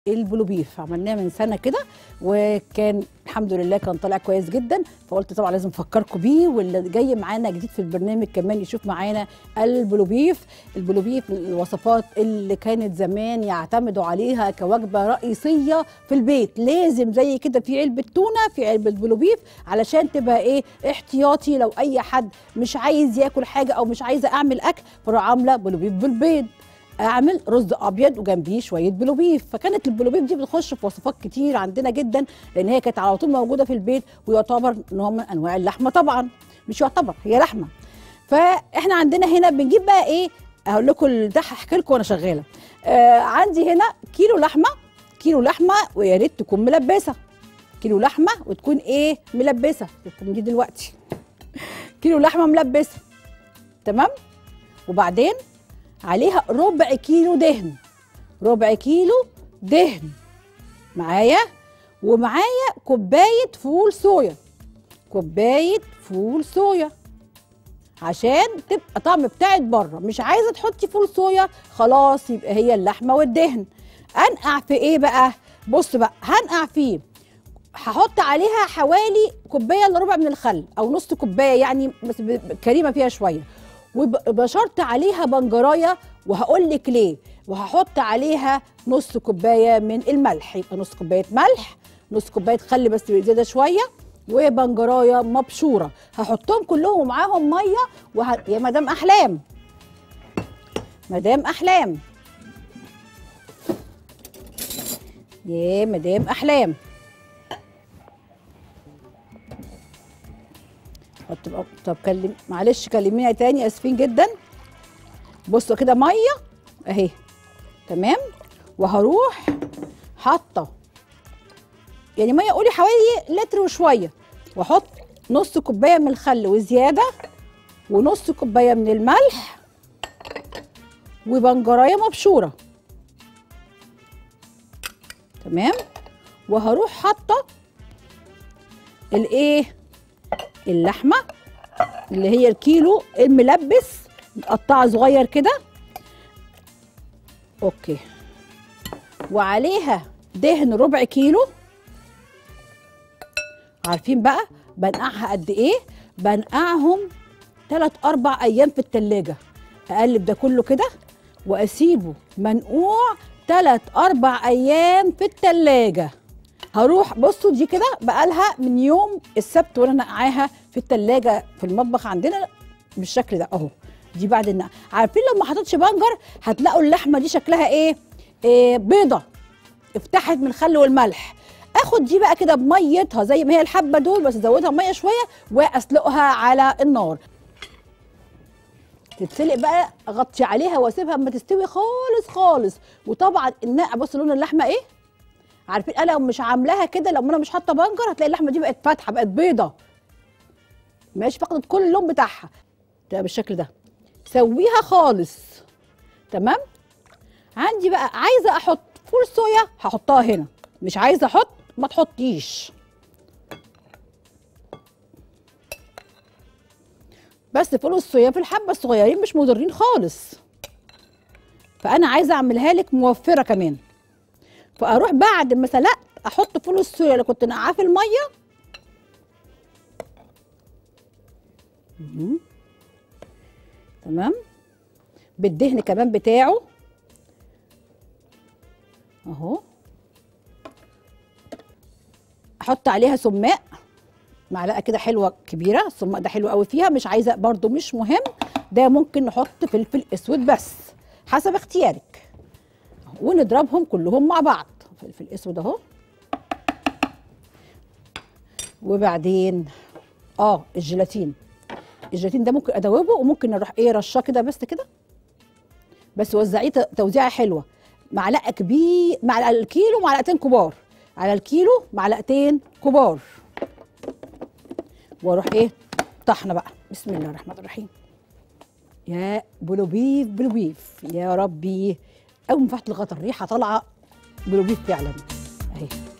البلوبيف عملناه من سنه كده وكان الحمد لله كان طالع كويس جدا فقلت طبعا لازم افكركم بيه واللي جاي معانا جديد في البرنامج كمان يشوف معانا البلوبيف البلوبيف من الوصفات اللي كانت زمان يعتمدوا عليها كوجبه رئيسيه في البيت لازم زي كده في علبه تونه في علبه بلوبيف علشان تبقى ايه احتياطي لو اي حد مش عايز ياكل حاجه او مش عايزه اعمل اكل فاروح عامله بلوبيف بالبيض اعمل رز ابيض وجنبيه شويه بلوبيف فكانت البلوبيف دي بتخش في وصفات كتير عندنا جدا لان هي كانت على طول موجوده في البيت ويعتبر نوع من انواع اللحمه طبعا مش يعتبر هي لحمه فاحنا عندنا هنا بنجيب بقى ايه هقول لكم ده هحكي لكم وانا شغاله آه عندي هنا كيلو لحمه كيلو لحمه ويا ريت تكون ملبسه كيلو لحمه وتكون ايه ملبسه تكون دي دلوقتي كيلو لحمه ملبسه تمام وبعدين عليها ربع كيلو دهن ربع كيلو دهن معايا ومعايا كوبايه فول صويا كوبايه فول صويا عشان تبقى طعم بتاعت بره مش عايزه تحطي فول صويا خلاص يبقى هي اللحمه والدهن انقع في ايه بقى بص بقى هنقع فيه هحط عليها حوالي كوبايه الا ربع من الخل او نص كوبايه يعني بس كريمه فيها شويه وبشرت عليها بنجرايه وهقول لك ليه وهحط عليها نص كوبايه من الملح يبقى نص كوبايه ملح نص كوبايه خل بس زياده شويه وبنجرايه مبشوره هحطهم كلهم ومعاهم ميه وه... يا مدام احلام مدام احلام يا مدام احلام طب طب كلم معلش كلمينا تاني اسفين جدا بصوا كده ميه اهي تمام وهروح حاطه يعني ميه قولي حوالي لتر وشويه واحط نص كوبايه من الخل وزياده ونص كوبايه من الملح وبنجرايه مبشوره تمام وهروح حاطه الايه اللحمه اللي هي الكيلو الملبس متقطعه صغير كده اوكي وعليها دهن ربع كيلو عارفين بقى بنقعها قد ايه بنقعهم 3 4 ايام في التلاجة اقلب ده كله كده واسيبه منقوع 3 4 ايام في التلاجة هروح بصوا دي كده بقالها من يوم السبت وانا نقعاها في التلاجة في المطبخ عندنا بالشكل ده اهو دي بعد النقع عارفين لو ما حطيتش بنجر هتلاقوا اللحمه دي شكلها ايه, إيه بيضه افتحت من الخل والملح اخد دي بقى كده بميتها زي ما هي الحبه دول بس ازودها ميه شويه واسلقها على النار تتسلق بقى اغطي عليها واسيبها اما تستوي خالص خالص وطبعا النقع بص لون اللحمه ايه عارفين انا لو مش عاملاها كده لو انا مش حاطه بنجر هتلاقي اللحمه دي بقت فاتحه بقت بيضه ماشي فقدت كل اللون بتاعها تبقى بالشكل ده سويها خالص تمام عندي بقى عايزه احط فول صويا هحطها هنا مش عايزه احط ما تحطيش بس فول الصويا في الحبه الصغيرين مش مضرين خالص فانا عايزه اعملها لك موفره كمان فاروح بعد ما سلقت احط فول الصويا اللي كنت نقعاه في الميه مم. تمام بالدهن كمان بتاعه اهو احط عليها سماق معلقه كده حلوه كبيره السماق ده حلو قوي فيها مش عايزه برده مش مهم ده ممكن نحط فلفل اسود بس حسب اختيارك ونضربهم كلهم مع بعض فلفل اسود اهو وبعدين اه الجيلاتين الجيلاتين ده ممكن ادوبه وممكن اروح ايه رشاه كده بس كده بس وزعيه توزيعه حلوه معلقه كبير معلقه الكيلو معلقتين كبار على الكيلو معلقتين كبار واروح ايه طحنه بقى بسم الله الرحمن الرحيم يا بلوبيف بلوبيف يا ربي اول ما فتحت الغطا الريحه طالعه بلوبيف فعلا اهي